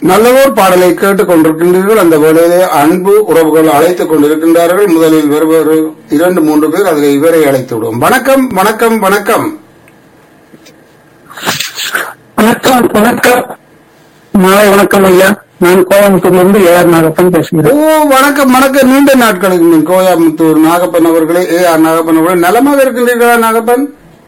நல்லதோர் பாடலை கேட்டுக் கொண்டிருக்கின்றீர்கள் அந்த வேளையிலே அன்பு உறவுகள் அழைத்துக் கொண்டிருக்கின்றார்கள் முதலில் வருவர் இரண்டு மூன்று பேர் அதில் இவரை அழைத்து விடுவோம் வணக்கம் வணக்கம் வணக்கம் வணக்கம் வணக்கம் மாலை வணக்கம் ஐயா நான் கோயம்புத்தூர்ல இருந்து ஏஆர் நாகப்பன் ஓ பேசுகிறேன் வணக்கம் வணக்கம் நீண்ட நாட்களுக்கு முன் கோயம்புத்தூர் நாகப்பன் அவர்களே ஏ ஆர் நாகப்பன் அவர்களே நலமாக இருக்கின்றீர்களா நாகப்பன்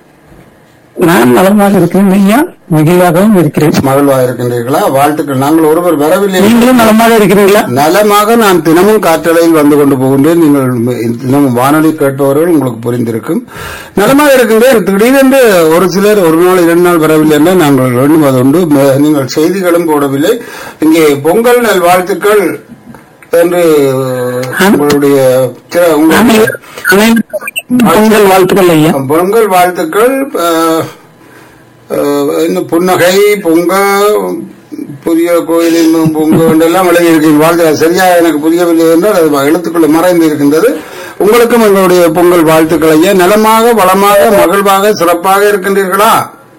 நான் நலமாக இருக்கிறேன் ஐயா மகிழ்வாகவும் இருக்கிறேன் மகிழ்வாக இருக்கின்றீர்களா வாழ்த்துக்கள் நாங்கள் ஒருவர் வரவில்லை நீங்களும் நலமாக இருக்கிறீங்களா நலமாக நான் தினமும் காற்றலையில் வந்து கொண்டு போகின்றேன் நீங்கள் தினமும் வானொலி கேட்பவர்கள் உங்களுக்கு புரிந்திருக்கும் நலமாக இருக்கின்றேன் திடீரென்று ஒரு சிலர் ஒரு நாள் இரண்டு நாள் வரவில்லை என்றால் நாங்கள் எண்ணுவது உண்டு ம- நீங்கள் செய்திகளும் போடவில்லை இங்கே பொங்கல் நல் வாழ்த்துக்கள் என்று உங்களுடைய சில- உங்களுடைய அனைவருக்கும் பொங்கல் வாழ்த்துக்கள் ஐயா பொங்கல் வாழ்த்துக்கள் அஹ், அஹ், இன்னும் புன்னகை பொங்க புதிய கோயிலின் பொங்க என்றெல்லாம் எழுதியிருக்கீங்க வாழ்த்து சரியா எனக்கு புரியவில்லை என்றால் அது எழுத்துக்குள்ள மறைந்து இருக்கின்றது உங்களுக்கும் எங்களுடைய பொங்கல் வாழ்த்துக்கள் ஐயா நலமாக வளமாக மகிழ்வாக சிறப்பாக இருக்கின்றீர்களா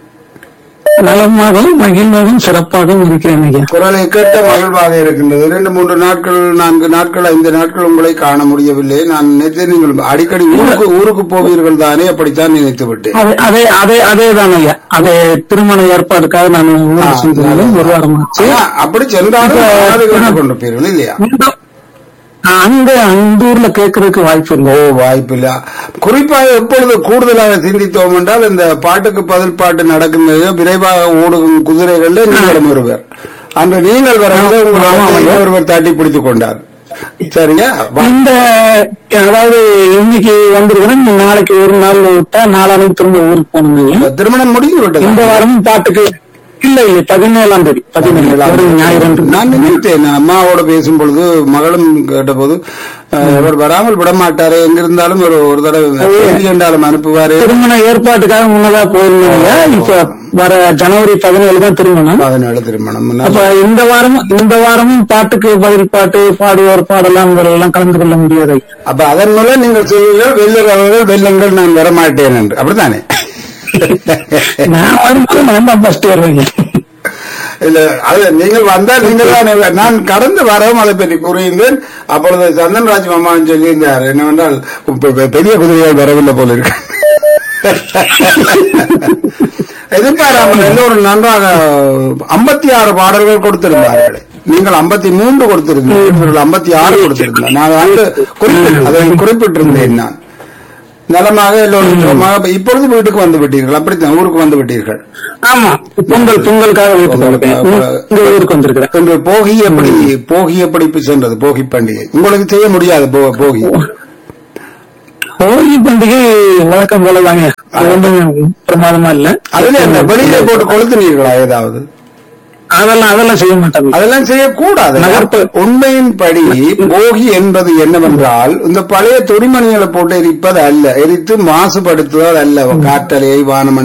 நலமாகவும் மகிழ்வாகவும் சிறப்பாகவும் இருக்கிறேன் ஐயா குரலை கேட்ட மகிழ்வாக இருக்கின்றது இரண்டு மூன்று நாட்கள் நான்கு நாட்கள் ஐந்து நாட்கள் உங்களை காண முடியவில்லை நான் நினைத்தேன் நீங்கள் அடிக்கடி ஊருக்கு ஊருக்கு போவீர்கள் தானே அப்படித்தான் நினைத்து விட்டேன் அதே அதே அதே அதே தான் ஐயா அதே திருமண ஏற்பாடுக்காக நான் ஊருக்கு சென்றிருந்தேன் ஒரு வாரம் ஆச்சு ஆனா, அப்படி சென்றாலும் காது கேட்டுக் கொண்டிருப்பீர்கள் இல்லையா இந்த- அங்க அந்த ஊர்ல கேட்கறதுக்கு வாய்ப்பு இல்லை ஓ வாய்ப்பில்ல குறிப்பாக எப்பொழுது கூடுதலாக சிந்தித்தோம் என்றால் இந்த பாட்டுக்கு பதில் பாட்டு நடக்கின்றது விரைவாக ஓடும் குதிரைகள்ல நீங்களும் ஒருவர் அன்று நீங்கள் வரவில்லை உங்கள் ஒருவர் தட்டி பிடித்துக் கொண்டார் சரியா வா- இந்த அதாவது இன்னைக்கு வந்திருக்கிறேன் நாளைக்கு ஒரு நாள் விட்டா நாளானைக்கு திரும்ப ஊருக்கு போகணுங்க திருமணம் முடிந்து விட்டது இந்த வாரமும் பாட்டுக்கு இல்ல இல்ல பதினேழாம் தேதி பதினேழு ஒரு ஞாயிறு அன்று. நான் நினைத்தேன் நான் அம்மாவோட பேசும் பொழுது மகளும் கேட்டபோது அஹ், அவர் வராமல் விட மாட்டாரு எங்க இருந்தாலும் ஒரு ஒரு தடவை செய்தி என்றாலும் அனுப்புவாரு திருமண ஏற்பாட்டுக்காக முன்னதா போயிருந்தீங்க இப்ப வர ஜனவரி பதினேழு தான் திருமணம் பதினேழு திருமணம் அப்ப இந்த வாரமும் இந்த வாரமும் பாட்டுக்கு பதில் பாட்டு பாடுவோர் பாடலாம் எல்லாம் கலந்து கொள்ள முடியாது அப்ப அதன் மூலம் நீங்கள் சொல்லுங்கள் வெல்லுறவர்கள் வெல்லுங்கள் நான் வரமாட்டேன் என்று அப்படித்தானே நான் வரும்போது நான் தான் ஃபர்ஸ்ட் வருவேங்க இல்ல அது நீங்கள் வந்தால் நீங்கள் தான் நான் கடந்து வரவும் அதை பற்றி கூறியிருந்தேன் அப்பொழுது சந்தன்ராஜ் மாமான்னு சொல்லியிருந்தார் என்னவென்றால் இப்ப பெ- பெரிய குதிரையால் வரவில்லை போல இருக்கு எதிர்பாராமல் எல்லோரும் நன்றாக ஐம்பத்தி ஆறு பாடல்கள் கொடுத்திருந்தார்கள் நீங்கள் ஐம்பத்தி மூன்று கொடுத்திருந்தீர்கள் ஐம்பத்தி ஆறு கொடுத்திருந்தேன் நான் வந்து குறிப்பிட்டு அதை குறிப்பிட்டிருந்தேன் நான் நலமாக எல்லோரும் சுகமாக இப்பொழுது வீட்டுக்கு வந்து விட்டீர்கள் அப்படித்தான் ஊருக்கு வந்து விட்டீர்கள் ஆமா பொங்கல் பொங்கலுக்காக வீட்டுக்கு வந்திருக்கேன். உங்க ஊருக்கு வந்திருக்கிறேன் என்று போகி எப்படி போகி எப்படி சென்றது போகி பண்டிகை உங்களுக்கு செய்ய முடியாது போ- போகி ஹோலி பண்டிகை வழக்கம் போலதாங்க அது ஒன்றும் பிரமாதமா இல்ல அதுல என்ன வெளியில போட்டு கொளுத்துனீர்களா ஏதாவது அதெல்லாம் அதெல்லாம் செய்ய மாட்டாங்க அதெல்லாம் செய்யக்கூடாது நகர்ப்பு. உண்மையின்படி போகி என்பது என்னவென்றால் இந்த பழைய துணிமணிகளை போட்டு எரிப்பது அல்ல எரித்து மாசுபடுத்துவது அல்ல காற்றலையை வானமண்டலம்